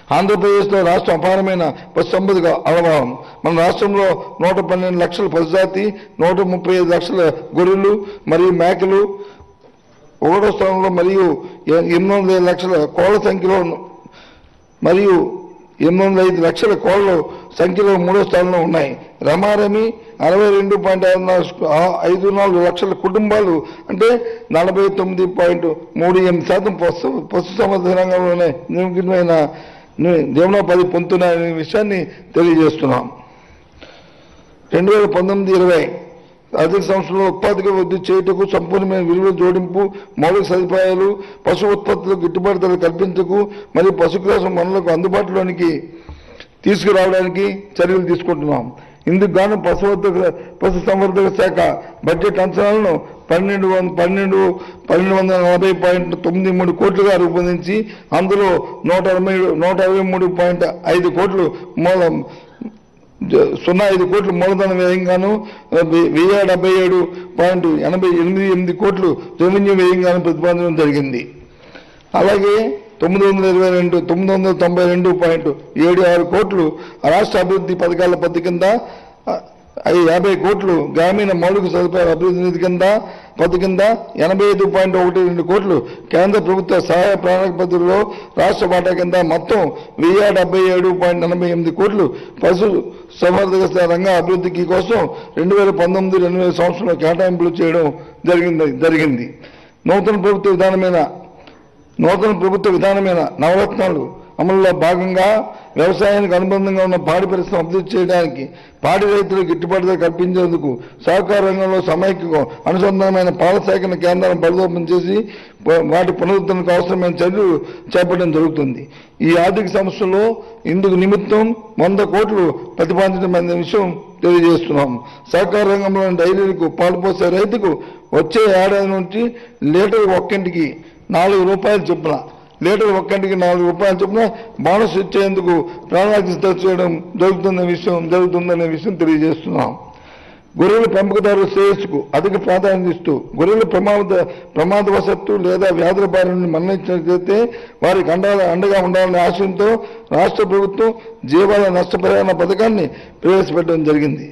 ఆంధ్రప్రదేశ్లో రాష్ట్రం అపారమైన పశు సంపదగా అలవారం మన రాష్ట్రంలో నూట పన్నెండు లక్షల పశుజాతి నూట ముప్పై ఐదు లక్షల గొర్రెలు మరియు మేకలు ఒకటో స్థానంలో మరియు ఎ- ఎనిమిది వందల ఐదు లక్షల కోళ్ల సంఖ్యలో మరియు ఎనిమిది వందల ఐదు లక్షల కోళ్ల సంఖ్యలో మూడో స్థానంలో ఉన్నాయి రమారమి అరవై రెండు పాయింట్ ఐదు నాలుగు ఆ- ఐదు నాలుగు లక్షల కుటుంబాలు అంటే నలభై తొమ్మిది పాయింట్ మూడు ఎనిమిది శాతం పశు పశు సంవర్ధన రంగంలోనే నిమగ్నమైన ని- జీవనోపాధి పొందుతున్నాయనే విషయాన్ని తెలియజేస్తున్నాం రెండు వేల పంతొమ్మిది ఇరవై ఆర్థిక సంవత్సరంలో ఉత్పాదక వృద్ధి చేయుటకు సంపూర్ణమైన విలువ జోడింపు మౌలిక సదుపాయాలు పశు ఉత్పత్తులకు గిట్టుబాటు ధరలు కల్పించకు మరియు పశుగ్రాసం వనరులకు అందుబాటులోనికి తీసుకురావడానికి చర్యలు తీసుకుంటున్నాం ఇందుకు గాను పశువర్ధక పశు సంవర్ధక శాఖ బడ్జెట్ అంచనాలను పన్నెండు వంద పన్నెండు పన్నెండు వందల నలభై పాయింట్ తొమ్మిది మూడు కోట్లుగా రూపొందించి అందులో నూట అరవై నూట అరవై మూడు పాయింట్ ఐదు కోట్లు మూలం జ- సున్నా ఐదు కోట్లు మూలధన వ్యయంగాను వె- వెయ్యి డెబ్బై ఏడు పాయింట్ ఎనభై ఎనిమిది ఎనిమిది కోట్లు రెవెన్యూ వ్యయంగాను ప్రతిపాదించడం జరిగింది అలాగే తొమ్మిది వందల ఇరవై రెండు తొమ్మిది వందల తొంభై రెండు పాయింట్ ఏడు ఆరు కోట్లు రాష్ట్ర అభివృద్ధి పథకాల పద్ధతి కింద ఆ, ఐ- యాభై కోట్లు గ్రామీణ మౌలిక సదుపాయాల అభివృద్ధి నిధి కింద పద్ధతి కింద ఎనభై ఐదు పాయింట్ ఒకటి రెండు కోట్లు కేంద్ర ప్రభుత్వ సహాయ ప్రణాళిక పద్ధతిలో రాష్ట్ర వాటా కింద మొత్తం వెయ్యి డెబ్బై ఏడు పాయింట్ ఎనభై ఎనిమిది కోట్లు పశు సంవర్ధక రంగ అభివృద్ధికి కోసం రెండు వేల పంతొమ్మిది రెండు వేల సంవత్సరంలో కేటాయింపులు చేయడం జరిగింది జరిగింది నూతన ప్రభుత్వ విధానమైన నూతన ప్రభుత్వ విధానమైన నవరత్నాలు అమలులో భాగంగా వ్యవసాయానికి అనుబంధంగా ఉన్న పాడి పరిశ్రమ అభివృద్ధి చేయడానికి పాడి రైతులకు గిట్టుబాటు ధర కల్పించేందుకు సహకార రంగంలో సమైక్యం అనుసంధానమైన పాల సేకరణ కేంద్రాలను బలోపేతం చేసి ప- వాటి పునరుద్ధరణకు అవసరమైన చర్యలు చేపట్టడం జరుగుతుంది ఈ ఆర్థిక సంవత్సరంలో ఇందుకు నిమిత్తం వంద కోట్లు ప్రతిపాదించడం అనే విషయం తెలియజేస్తున్నాం సహకార రంగంలోని డైరీలకు పాలు పోసే రైతుకు వచ్చే ఏడాది నుంచి లీటర్ ఒక్కింటికి నాలుగు రూపాయలు చొప్పున లీటర్ ఒక్కంటికి నాలుగు రూపాయలు చొప్పున బోనస్ ఇచ్చేందుకు ప్రణాళిక సిద్ధం చేయడం జరుగుతున్న విషయం జరుగుతుందనే విషయం తెలియజేస్తున్నాం గొర్రెల పెంపకదారుల శ్రేయస్సుకు అధిక ప్రాధాన్యత ఇస్తూ గొర్రెల ప్రమాద ప్రమాదవశత్తు లేదా వ్యాధుల బారి నుండి మరణించినట్లయితే వారికి అండాల అండగా ఉండాలనే ఆశయంతో రాష్ట్ర ప్రభుత్వం జీవాల నష్టపరిహార పథకాన్ని ప్రవేశపెట్టడం జరిగింది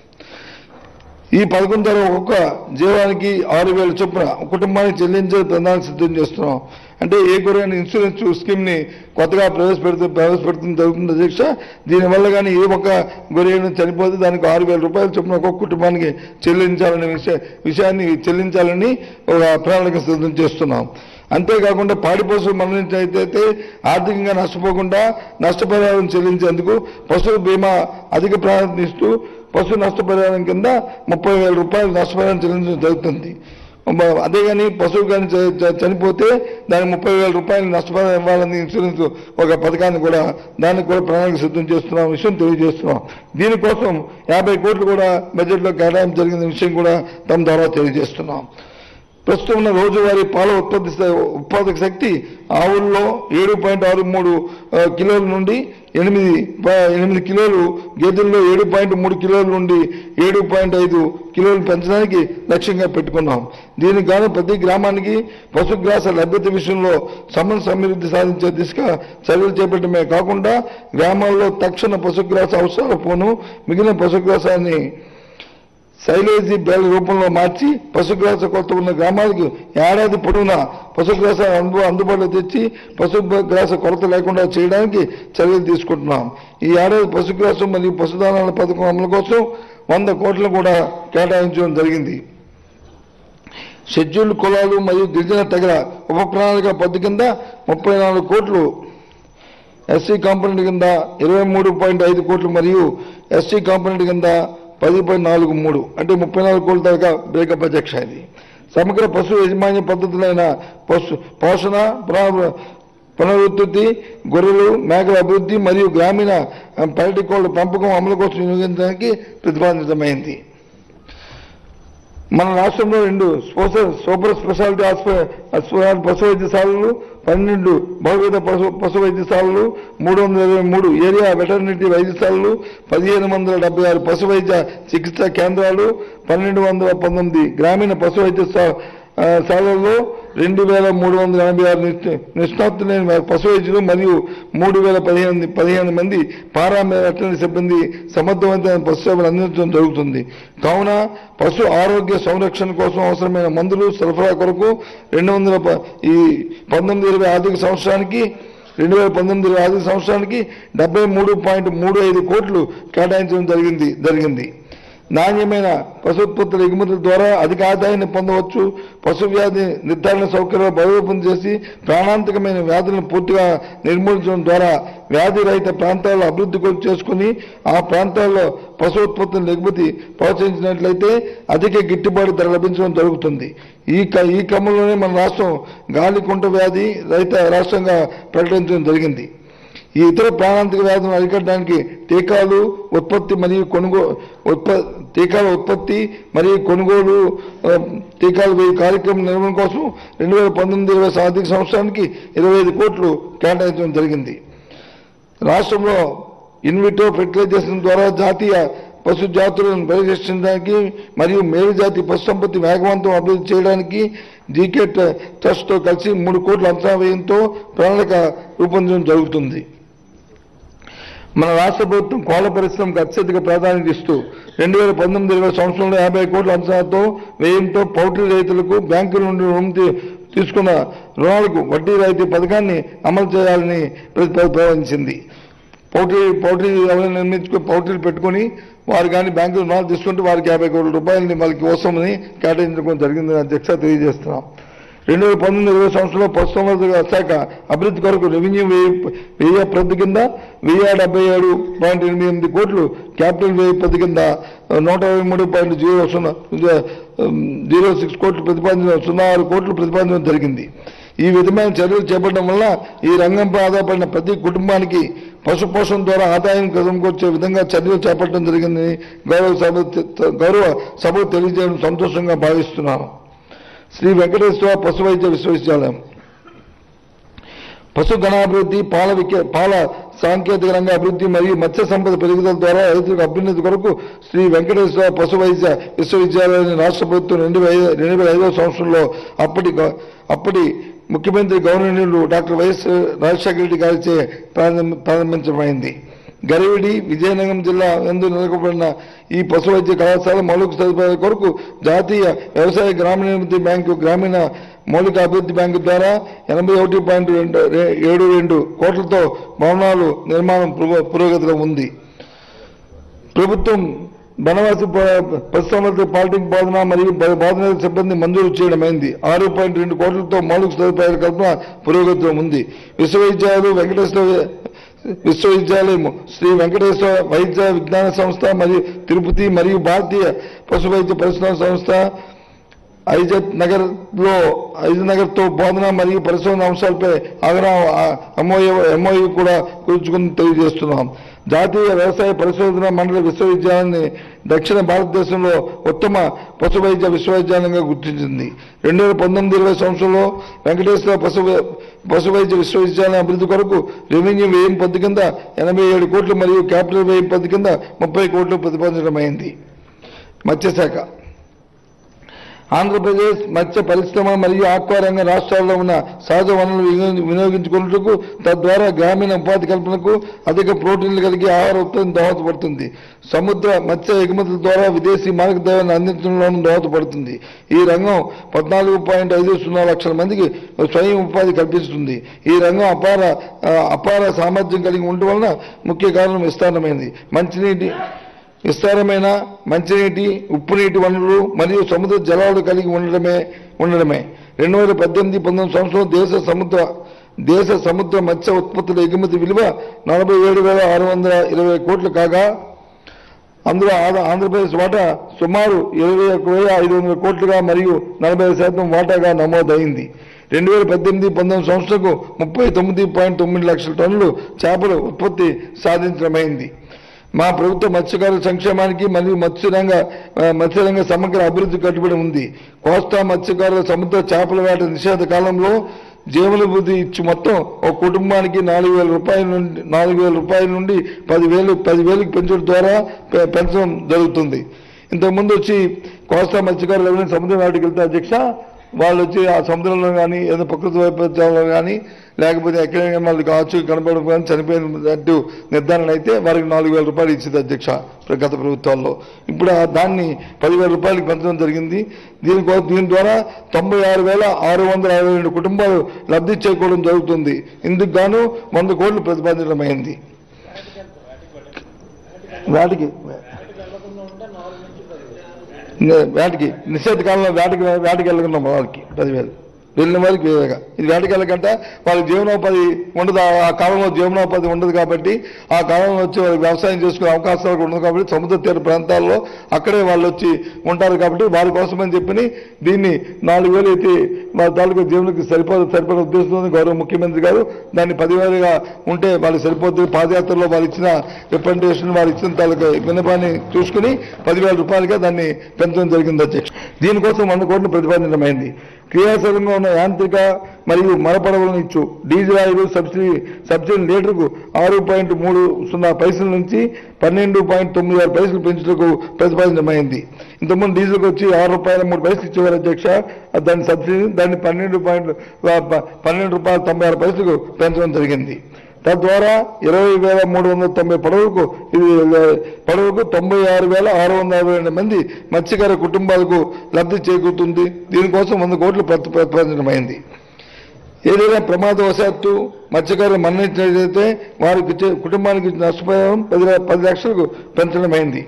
ఈ పథకం ద్వారా ఒక్కొక్క జీవానికి ఆరు వేల చొప్పున ఒక కుటుంబానికి చెల్లించే ప్రణాళిక సిద్ధం చేస్తున్నాం అంటే ఏ గురైన ఇన్సూరెన్స్ స్కీమ్ ని కొత్తగా ప్రవేశపెడుతూ ప్రవేశపెడుతుంది జరుగుతుంది అధ్యక్ష దీనివల్ల కానీ ఏ ఒక్క గొర్రెను చనిపోతే దానికి ఆరు వేల రూపాయల చొప్పున ఒక్కొక్క కుటుంబానికి చెల్లించాలనే విషయ విషయాన్ని చెల్లించాలని ఒక ప్రణాళిక సిద్ధం చేస్తున్నాం అంతేకాకుండా పాడి పశువులు మరణించినట్లయితే ఆర్థికంగా నష్టపోకుండా నష్టపరిహారం చెల్లించేందుకు పశువుల బీమా అధిక ప్రాధాన్యత ఇస్తూ పశు నష్టపరిహారం కింద ముప్పై వేల రూపాయలు నష్టపరిహారం చెల్లించడం జరుగుతుంది మ- అదే కానీ పశువు కానీ చ- చ- చనిపోతే దానికి ముప్పై వేల రూపాయలు నష్టపరిహారం ఇవ్వాలని ఇన్సూరెన్స్ ఒక పథకాన్ని కూడా దానికి కూడా ప్రణాళిక సిద్ధం చేస్తున్నాం విషయం తెలియజేస్తున్నాం దీనికోసం యాభై కోట్లు కూడా బడ్జెట్లో కేటాయింపు జరిగిన విషయం కూడా తమ ద్వారా తెలియజేస్తున్నాం ప్రస్తుతం ఉన్న రోజువారీ పాల ఉత్పత్తి శ- ఉత్పాదక శక్తి ఆవుల్లో ఏడు పాయింట్ ఆరు మూడు ఆ, కిలోల నుండి ఎనిమిది ప- ఎనిమిది కిలోలు గేదెల్లో ఏడు పాయింట్ మూడు కిలోల నుండి ఏడు పాయింట్ ఐదు కిలోలు పెంచడానికి లక్ష్యంగా పెట్టుకున్నాం దీనికి గాను ప్రతి గ్రామానికి పశుగ్రాస లభ్యత విషయంలో సమన్ సమృద్ధి సాధించే దిశగా చర్యలు చేపట్టడమే కాకుండా గ్రామాల్లో తక్షణ పశుగ్రాస అవసరాల పోను మిగిలిన పశుగ్రాసాన్ని శైలేజీ బేల రూపంలో మార్చి పశుగ్రాస కొత్త ఉన్న గ్రామాలకు ఏడాది పొడవునా పశుగ్రాస అందు అందుబాటులో తెచ్చి పశుగ్రాస కొరత లేకుండా చేయడానికి చర్యలు తీసుకుంటున్నాం ఈ ఏడాది పశుగ్రాసం మరియు పశుదానాల పథకం అమలు కోసం వంద కోట్లు కూడా కేటాయించడం జరిగింది షెడ్యూల్డ్ కులాలు మరియు గిరిజన తెగల ఉప ప్రణాళిక పద్ధతి కింద ముప్పై నాలుగు కోట్లు ఎస్సీ కాంపోనెంట్ కింద ఇరవై మూడు పాయింట్ ఐదు కోట్లు మరియు ఎస్టీ కాంపోనెంట్ కింద పది పాయింట్ నాలుగు మూడు అంటే ముప్పై నాలుగు కోట్ల దాకా బ్రేకప్ అధ్యక్ష ఇది సమగ్ర పశు యజమాన్య పద్ధతులైన పశు పోషణ పునర్ పునరుత్పత్తి గొర్రెలు మేకల అభివృద్ధి మరియు గ్రామీణ ఆ, పైటి కోళ్ల పెంపకం అమలు కోసం వినియోగించడానికి ప్రతిపాదితమైంది మన రాష్ట్రంలో రెండు సూపర్ సూపర్ స్పెషాలిటీ హాస్పిటల్ పశు వైద్యశాలలు పన్నెండు బహువిధ పశు పశు వైద్యశాలలు మూడు వందల ఇరవై మూడు ఏరియా వెటర్నిటీ వైద్యశాలలు పదిహేను వందల డెబ్బై ఆరు పశు వైద్య చికిత్సా కేంద్రాలు పన్నెండు వందల పంతొమ్మిది గ్రామీణ పశు వైద్య స- ఆ, శాలల్లో రెండు వేల మూడు వందల ఎనభై ఆరు నిష్ణ- నిష్ణాతులైన పశు వైద్యులు మరియు మూడు వేల పదిహేను పదిహేను మంది పారా వెటనరీ సిబ్బంది సమర్థవంతమైన పశు సేవలు అందించడం జరుగుతుంది కావున పశు ఆరోగ్య సంరక్షణ కోసం అవసరమైన మందులు సరఫరా కొరకు రెండు వందల ప- ఈ పంతొమ్మిది ఇరవై ఆర్థిక సంవత్సరానికి రెండు వేల పంతొమ్మిది ఆర్థిక సంవత్సరానికి డెబ్బై మూడు పాయింట్ మూడు ఐదు కోట్లు కేటాయించడం జరిగింది జరిగింది నాణ్యమైన పశు ఉత్పత్తుల ఎగుమతుల ద్వారా అధిక ఆదాయాన్ని పొందవచ్చు పశు వ్యాధి నిర్ధారణ సౌకర్యాలు బలోపేతం చేసి ప్రాణాంతకమైన వ్యాధులను పూర్తిగా నిర్మూలించడం ద్వారా వ్యాధి రహిత ప్రాంతాల్లో అభివృద్ధి కొరకు చేసుకుని ఆ ప్రాంతాల్లో పశు ఉత్పత్తులను ఎగుమతి ప్రోత్సహించినట్లయితే అధిక గిట్టుబాటు ధర లభించడం జరుగుతుంది ఈ క- ఈ క్రమంలోనే మన రాష్ట్రం గాలికుంట వ్యాధి రహిత రాష్ట్రంగా ప్రకటించడం జరిగింది ఈ ఇతర ప్రాణాంతక వ్యాధులను అరికట్టడానికి టీకాలు ఉత్పత్తి మరియు కొనుగోలు ఉత్ప టీకాల ఉత్పత్తి మరియు కొనుగోలు ఆ, టీకాలు వేయి కార్యక్రమం నిర్వహణ కోసం రెండు వేల పంతొమ్మిది ఇరవై ఆర్థిక సంవత్సరానికి ఇరవై ఐదు కోట్లు కేటాయించడం జరిగింది రాష్ట్రంలో ఇన్విటో ఫెర్టిలైజేషన్ ద్వారా జాతీయ పశు జాతులను పరిరక్షించడానికి మరియు మేలు జాతి పశు సంపత్తి వేగవంతం అభివృద్ధి చేయడానికి జీకే ట్రస్ట్తో కలిసి మూడు కోట్ల అంచనా వ్యయంతో ప్రణాళిక రూపొందించడం జరుగుతుంది మన రాష్ట్ర ప్రభుత్వం కోళ్ల పరిశ్రమకు అత్యధిక ప్రాధాన్యత ఇస్తూ రెండు వేల పంతొమ్మిది ఇరవై సంవత్సరంలో యాభై కోట్ల అంచనాతో వ్యయంతో పౌల్ట్రీ రైతులకు బ్యాంకుల నుండి రుణం తీ- తీసుకున్న రుణాలకు వడ్డీ రాయితీ పథకాన్ని అమలు చేయాలని ప్రతిపాదించింది పౌల్ట్రీ పౌల్ట్రీ ఎవరైనా నిర్మించుకుని పౌల్ట్రీలు పెట్టుకొని వారు కానీ బ్యాంకులు రుణాలు తీసుకుంటే వారికి యాభై కోట్ల రూపాయలని వాళ్ళకి అవసరమని కేటాయించడం జరిగిందని అధ్యక్ష తెలియజేస్తున్నాం రెండు వేల పంతొమ్మిది ఇరవై సంవత్సరంలో పశుసంవర్ధక శాఖ అభివృద్ధి కొరకు రెవెన్యూ వ్యయ వ్యయ ప్రతి కింద వెయ్యి డెబ్బై ఏడు పాయింట్ ఎనిమిది ఎనిమిది కోట్లు క్యాపిటల్ వ్యయ ప్రతి కింద నూట ఇరవై మూడు పాయింట్ జీరో సున్నా జీరో సిక్స్ కోట్లు ప్రతిపాదించడం సున్నా ఆరు కోట్లు ప్రతిపాదించడం జరిగింది ఈ విధమైన చర్యలు చేపట్టడం వల్ల ఈ రంగంపై ఆధారపడిన ప్రతి కుటుంబానికి పశుపోషణ ద్వారా ఆదాయం కదమకొచ్చే విధంగా చర్యలు చేపట్టడం జరిగిందని గౌరవ సభ గౌరవ సభకు తెలియజేయడం సంతోషంగా భావిస్తున్నాను శ్రీ వెంకటేశ్వర పశు వైద్య విశ్వవిద్యాలయం పశు గణాభివృద్ధి పాల వికే పాల సాంకేతిక రంగ అభివృద్ధి మరియు మత్స్య సంపద పెరుగుదల ద్వారా రైతులకు అభ్యున్నతి కొరకు శ్రీ వెంకటేశ్వర పశు వైద్య విశ్వవిద్యాలయాన్ని రాష్ట్ర ప్రభుత్వం రెండు వేల రెండు వేల ఐదవ సంవత్సరంలో అప్పటి గ- అప్పటి ముఖ్యమంత్రి governor doctor YS Rajasekhara Reddy గారిచే ప్రారంభ ప్రారంభించమైంది గరివిడి విజయనగరం జిల్లా నందు నెలకొల్పబడిన ఈ పశు వైద్య కళాశాల మౌలిక సదుపాయాల కొరకు జాతీయ వ్యవసాయ గ్రామీణాభివృద్ధి బ్యాంకు గ్రామీణ మౌలిక అభివృద్ధి బ్యాంకు ద్వారా ఎనభై ఒకటి పాయింట్ రెండు రే- ఏడు రెండు కోట్లతో భవనాలు నిర్మాణం పురో- పురోగతిలో ఉంది ప్రభుత్వం బనవాసి ప- పశుసంవర్ధక పాలిటిక్ బోధన మరియు బ- బోధన సిబ్బంది మంజూరు చేయడమైంది ఆరు పాయింట్ రెండు కోట్లతో మౌలిక సదుపాయాల కల్పన పురోగతిలో ఉంది విశ్వవిద్యాలయాలు వెంకటేశ్వర విశ్వవిద్యాలయం శ్రీ వెంకటేశ్వర వైద్య విజ్ఞాన సంస్థ మరియు తిరుపతి మరియు భారతీయ పశు వైద్య పరిశోధన సంస్థ ఐజత్ నగర్ లో ఐజత్ నగర్ తో బోధన మరియు పరిశోధన అంశాలపై ఆగ్రహ ఎంఓయూ ఎంఓయూ కూడా కూర్చుకుని తెలియజేస్తున్నాం జాతీయ వ్యవసాయ పరిశోధన మండలి విశ్వవిద్యాలయాన్ని దక్షిణ భారతదేశంలో ఉత్తమ పశు వైద్య విశ్వవిద్యాలయంగా గుర్తించింది రెండు వేల పంతొమ్మిది ఇరవై సంవత్సరంలో వెంకటేశ్వర పశు వై- పశు వైద్య విశ్వవిద్యాలయం అభివృద్ధి కొరకు రెవెన్యూ వ్యయం పద్ధతి కింద ఎనభై ఏడు కోట్లు మరియు క్యాపిటల్ వ్యయం పద్ధతి కింద ముప్పై కోట్లు ప్రతిపాదించడమైంది మత్స్యశాఖ ఆంధ్రప్రదేశ్ మత్స్య పరిశ్రమ మరియు ఆక్వా రంగ రాష్ట్రాల్లో ఉన్న సహజ వనరులు వినియోగి- వినియోగించుకున్నట్టుకు తద్వారా గ్రామీణ ఉపాధి కల్పనకు అధిక ప్రోటీన్లు కలిగి ఆహార ఉత్పత్తి దోహదపడుతుంది సముద్ర మత్స్య ఎగుమతుల ద్వారా విదేశీ మారక ద్రవ్యాన్ని అందించడంలోనూ దోహదపడుతుంది ఈ రంగం పద్నాలుగు పాయింట్ ఐదు సున్నా లక్షల మందికి స్వయం ఉపాధి కల్పిస్తుంది ఈ రంగం అపార ఆ, అపార సామర్థ్యం కలిగి ఉండటం వలన ముఖ్య కారణం విస్తారమైంది మంచినీటి విస్తారమైన మంచినీటి ఉప్పు నీటి వనరులు మరియు సముద్ర జలాలు కలిగి ఉండడమే ఉండడమే రెండు వేల పద్దెనిమిది పంతొమ్మిది సంవత్సరం దేశ సముద్ర దేశ సముద్ర మత్స్య ఉత్పత్తుల ఎగుమతి విలువ నలభై ఏడు వేల ఆరు వందల ఇరవై కోట్లు కాగా అందులో ఆంధ్ర- ఆంధ్రప్రదేశ్ వాటా సుమారు ఇరవై ఒక వేల ఐదు వందల కోట్లుగా మరియు నలభై శాతం వాటాగా నమోదైంది రెండు వేల పద్దెనిమిది పంతొమ్మిది సంవత్సరకు ముప్పై తొమ్మిది పాయింట్ తొమ్మిది లక్షల టన్నులు చేపల ఉత్పత్తి సాధించడమైంది మా ప్రభుత్వ మత్స్యకారుల సంక్షేమానికి మరియు మత్స్యరంగ ఆ, మత్స్యరంగ సమగ్ర అభివృద్ధి కట్టుబడి ఉంది కోస్తా మత్స్యకారుల సముద్ర చేపల వేట నిషేధ కాలంలో జీవనభృతి ఇచ్చి మొత్తం ఒక కుటుంబానికి నాలుగు వేల రూపాయల నుండి నాలుగు వేల రూపాయల నుండి పదివేలు పదివేలకు పెంచడం ద్వారా పె- పెంచడం జరుగుతుంది ఇంతకుముందు వచ్చి కోస్తా మత్స్యకారులు ఎవరైనా సముద్రం వాటికి వెళ్తే అధ్యక్ష వాళ్ళు వచ్చి ఆ సముద్రంలో కానీ ఏదో ప్రకృతి వైపరీత్యాలలో కానీ లేకపోతే ఎక్కడ వాళ్ళు కావచ్చు కనపడడం కానీ చనిపోయినట్టు నిర్ధారణ అయితే వారికి నాలుగు వేల రూపాయలు ఇచ్చింది అధ్యక్ష గత ప్రభుత్వాల్లో ఇప్పుడు ఆ దాన్ని పదివేల రూపాయలకి పెంచడం జరిగింది దీనికో దీని ద్వారా తొంభై ఆరు వేల ఆరు వందల అరవై రెండు కుటుంబాలు లబ్ధి చేకూరడం జరుగుతుంది ఇందుకు గాను వంద కోట్లు ప్రతిపాదించడమైంది వాటికి నే- వేటకి నిషేధ కాలంలో వేటకి వేటకి వెళ్ళకుండా వాళ్ళకి పదివేలు వెళ్ళిన వారికి వేరేగా ఇది వేటకి వెళ్ళకంట వాళ్ళకి జీవనోపాధి ఉండదు ఆ- ఆ కాలంలో జీవనోపాధి ఉండదు కాబట్టి ఆ కాలంలో వచ్చి వాళ్ళకి వ్యవసాయం చేసుకునే అవకాశాలు కూడా ఉండదు కాబట్టి సముద్ర తీర ప్రాంతాల్లో అక్కడే వాళ్ళు వచ్చి ఉంటారు కాబట్టి వారి కోసమని చెప్పి దీన్ని నాలుగు వేలు అయితే వాళ్ళ తాలూకు జీవనకి సరిపోదు సరిపడే ఉద్దేశంతో గౌరవ ముఖ్యమంత్రి గారు దాన్ని పదివేలుగా ఉంటే వాళ్ళకి సరిపోతుంది పాదయాత్రలో వాళ్ళు ఇచ్చిన రిప్రజెంటేషన్ వారు ఇచ్చిన తాలూకు విన్నపాన్ని చూసుకుని పదివేల రూపాయలుగా దాన్ని పెంచడం జరిగింది అధ్యక్ష దీనికోసం వంద కోట్లు ప్రతిపాదించడమైంది క్రియాశీలంగా ఉన్న యాంత్రిక మరియు మరపడవలను ఇచ్చు డీజిల్ ఆయిల్ సబ్సిడీ సబ్సిడీ లీటర్కు ఆరు పాయింట్ మూడు సున్నా పైసల నుంచి పన్నెండు పాయింట్ తొమ్మిది ఆరు పైసలు పెంచుటకు ప్రతిపాదించమైంది ఇంతకుముందు డీజిల్కి వచ్చి ఆరు రూపాయల మూడు పైసలు ఇచ్చేవారు అధ్యక్ష దాని సబ్సిడీ దాన్ని పన్నెండు పాయింట్ పన్నెండు రూపాయల తొంభై ఆరు పైసలకు పెంచడం జరిగింది తద్వారా ఇరవై వేల మూడు వందల తొంభై పడవలకు ఇది పడవకు తొంభై ఆరు వేల ఆరు వందల అరవై రెండు మంది మత్స్యకార కుటుంబాలకు లబ్ధి చేకూరుతుంది దీనికోసం వంద కోట్లు ప్రతి ప్రతిపాదించడమైంది ఏదైనా ప్రమాదవశాత్తు మత్స్యకారులు మరణించినట్లయితే వారికి ఇచ్చే కుటుంబానికి ఇచ్చే నష్టపరిహారం పది ల- పది లక్షలకు పెంచడమైంది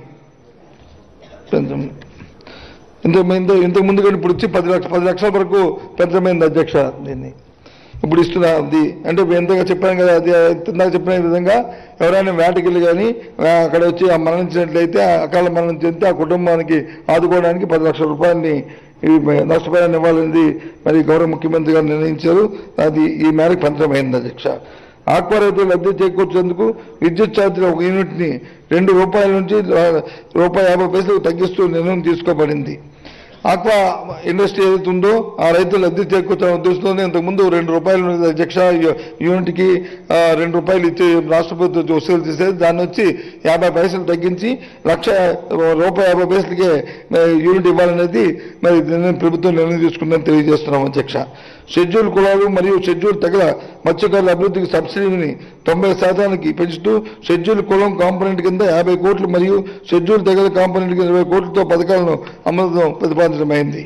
పెంచడం ఇంత ఇంత ఇంతకు ముందు కూడా ఇప్పుడు వచ్చి పది లక్ష పది లక్షల వరకు పెంచడమైంది అధ్యక్ష దీన్ని ఇప్పుడు ఇస్తున్న అది అంటే ఎంతగా చెప్పాను కదా అది ఇందాక చెప్పిన విధంగా ఎవరైనా వేటకెళ్ళి కానీ అక్కడ వచ్చి ఆ మరణించినట్లయితే ఆ అకాల మరణం చెందితే ఆ కుటుంబానికి ఆదుకోవడానికి పది లక్షల రూపాయలని ఈ నష్టపరిహారం ఇవ్వాలని మరి గౌరవ ముఖ్యమంత్రి గారు నిర్ణయించారు అది ఈ మేరకు పంచమైంది అధ్యక్ష ఆక్వా రైతులు లబ్ధి చేకూర్చేందుకు విద్యుత్ ఛార్జీల ఒక యూనిట్ని రెండు రూపాయల నుంచి ఆ, రూపాయి యాభై పైసలకు తగ్గిస్తూ నిర్ణయం తీసుకోబడింది ఆక్వా ఇండస్ట్రీ ఏదైతే ఉందో ఆ రైతులు లబ్ధి చేకూర్చాలని ఉద్దేశంతోనే ఇంతకుముందు రెండు రూపాయలు ఉండేది అధ్యక్ష యూ- యూనిట్కి ఆ, రెండు రూపాయలు ఇచ్చి రాష్ట్ర ప్రభుత్వం వసూలు చేసేది దాన్ని వచ్చి యాభై పైసలు తగ్గించి లక్ష రూపాయి యాభై పైసలకే మరి యూనిట్ ఇవ్వాలనేది మరి నిర్ణయం ప్రభుత్వం నిర్ణయం తీసుకుందని తెలియజేస్తున్నాం అధ్యక్ష షెడ్యూల్ కులాలు మరియు షెడ్యూల్ తెగల మత్స్యకారుల అభివృద్ధికి సబ్సిడీని తొంభై శాతానికి పెంచుతూ షెడ్యూల్ కులం కాంపోనెంట్ కింద యాభై కోట్లు మరియు షెడ్యూల్ తెగల కాంపోనెంట్ కింద ఇరవై కోట్లతో పథకాలను అమలు ప్రతిపాదించడమైంది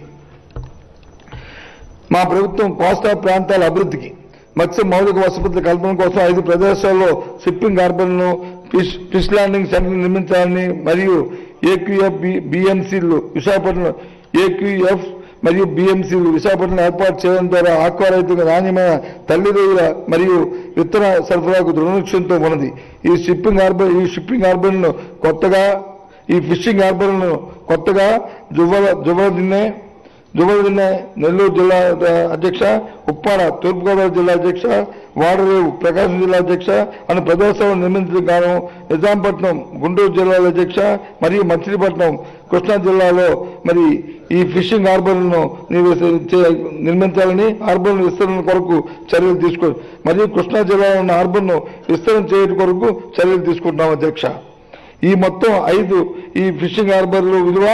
మా ప్రభుత్వం కోస్తా ప్రాంతాల అభివృద్ధికి మత్స్య మౌలిక వసతుల కల్పన కోసం ఐదు ప్రదేశాల్లో షిప్పింగ్ హార్బర్లను ఫిష్ ఫిష్ ల్యాండింగ్ సెంటర్ నిర్మించాలని మరియు ఏక్యూఎఫ్ బిఎంసీలు విశాఖపట్నం ఏక్యూఎఫ్ మరియు బిఎంసీలు విశాఖపట్నం ఏర్పాటు చేయడం ద్వారా ఆక్వా రైతులకు నాణ్యమైన తల్లి రొయ్యల మరియు విత్తన సరఫరాకు దృఢనిక్షంతో ఉన్నది ఈ షిప్పింగ్ హార్బర్ ఈ షిప్పింగ్ హార్బర్లను కొత్తగా ఈ ఫిషింగ్ హార్బర్లను కొత్తగా జువ్వల జువ్వల దిన్నే జువదిన్న నెల్లూరు జిల్లా ఆ, అధ్యక్ష ఉప్పాడ తూర్పుగోదావరి జిల్లా అధ్యక్ష వాడరేవు ప్రకాశం జిల్లా అధ్యక్ష అనే ప్రదేశాలను నిర్మించడం గాను నిజాంపట్నం గుంటూరు జిల్లాల అధ్యక్ష మరియు మచిలీపట్నం కృష్ణా జిల్లాలో మరి ఈ ఫిషింగ్ హార్బర్లను నిర్వహి- చే- నిర్మించాలని హార్బర్ను విస్తరణ కొరకు చర్యలు తీసుకో మరియు కృష్ణా జిల్లాలో ఉన్న హార్బర్ను విస్తరణ చేయడం కొరకు చర్యలు తీసుకుంటున్నాం అధ్యక్ష ఈ మొత్తం ఐదు ఈ ఫిషింగ్ హార్బర్లు విలువ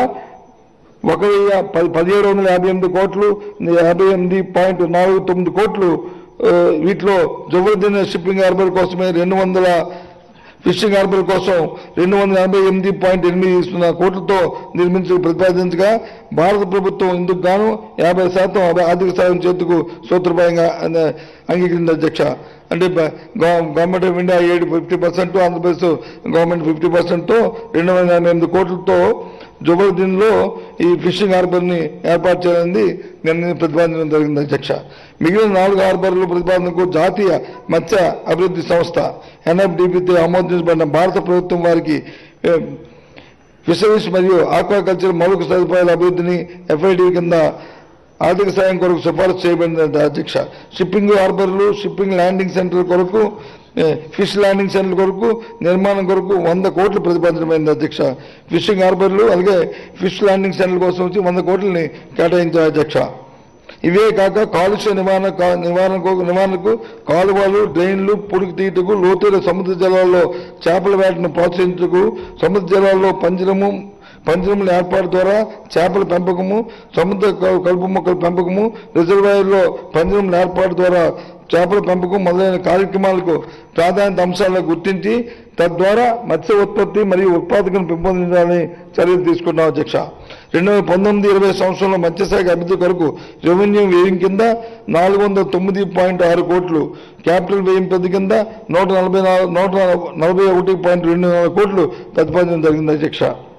ఒక వెయ్యి పది పదిహేడు వందల యాభై ఎనిమిది కోట్లు యాభై ఎనిమిది పాయింట్ నాలుగు తొమ్మిది కోట్లు ఆ, వీటిలో జబర్దస్త్ షిప్పింగ్ హార్బర్ కోసమే రెండు వందల ఫిషింగ్ హార్బర్ కోసం రెండు వందల ఎనభై ఎనిమిది పాయింట్ ఎనిమిది సున్నా కోట్లతో నిర్మించి ప్రతిపాదించగా భారత ప్రభుత్వం ఇందుకు గాను యాభై శాతం అభి- ఆర్థిక సాయం చేతుకు సూత్రప్రాయంగా అన- అంగీకరించింది అధ్యక్ష అంటే బ- గవ- గవర్నమెంట్ ఆఫ్ ఇండియా ఏడు fifty percent Andhra Pradesh government fifty పర్సెంట్తో రెండు వందల ఎనభై ఎనిమిది కోట్లతో జబర్దీన్లో ఈ ఫిషింగ్ హార్బర్ని ఏర్పాటు చేయాలని నిర్ణయం ప్రతిపాదించడం జరిగింది అధ్యక్ష మిగిలిన నాలుగు హార్బర్ల ప్రతిపాదనకు జాతీయ మత్స్య అభివృద్ధి సంస్థ ఎన్ఎఫ్డిపితో ఆమోదించబడిన భారత ప్రభుత్వం వారికి ఏ, ఫిషరీస్ మరియు ఆక్వాకల్చర్ మౌలిక సదుపాయాల అభివృద్ధిని ఎఫ్ఐడి కింద ఆర్థిక సాయం కొరకు సిఫారసు చేయబడింది అధ్యక్ష షిప్పింగ్ హార్బర్లు షిప్పింగ్ ల్యాండింగ్ సెంటర్ కొరకు ఏ, ఫిష్ ల్యాండింగ్ సెంటర్ కొరకు నిర్మాణం కొరకు వంద కోట్లు ప్రతిపాదించమైంది అధ్యక్ష ఫిషింగ్ హార్బర్లు అలాగే ఫిష్ ల్యాండింగ్ సెంటర్ కోసం వచ్చి వంద కోట్లని కేటాయించారు అధ్యక్ష ఇవే కాక కాలుష్య నివారణ కా- నివారణకు నివారణకు కాలువలు డ్రైన్లు పుడికి తీయటకు లోతైన సముద్ర జలాల్లో చేపల వేటను ప్రోత్సహించకు సముద్ర జలాల్లో పంజరము పంజరముల ఏర్పాటు ద్వారా చేపల పెంపకము సముద్ర క- కలుపు మొక్కల పెంపకము రిజర్వాయర్లో పంజరముల ఏర్పాటు ద్వారా చేపల పెంపకం మొదలైన కార్యక్రమాలకు ప్రాధాన్యత అంశాలను గుర్తించి తద్వారా మత్స్య ఉత్పత్తి మరియు ఉత్పాదకను పెంపొందించాలని చర్యలు తీసుకున్నాం అధ్యక్ష రెండు వేల పంతొమ్మిది ఇరవై సంవత్సరంలో మత్స్యశాఖ అభివృద్ధి కొరకు రెవెన్యూ వ్యయం కింద నాలుగు వందల తొమ్మిది పాయింట్ ఆరు కోట్లు క్యాపిటల్ వ్యయం పెద్ద కింద నూట నలభై నాలుగు నూట నలభై ఒకటి పాయింట్ రెండు నాలుగు కోట్లు ప్రతిపాదించడం జరిగింది అధ్యక్ష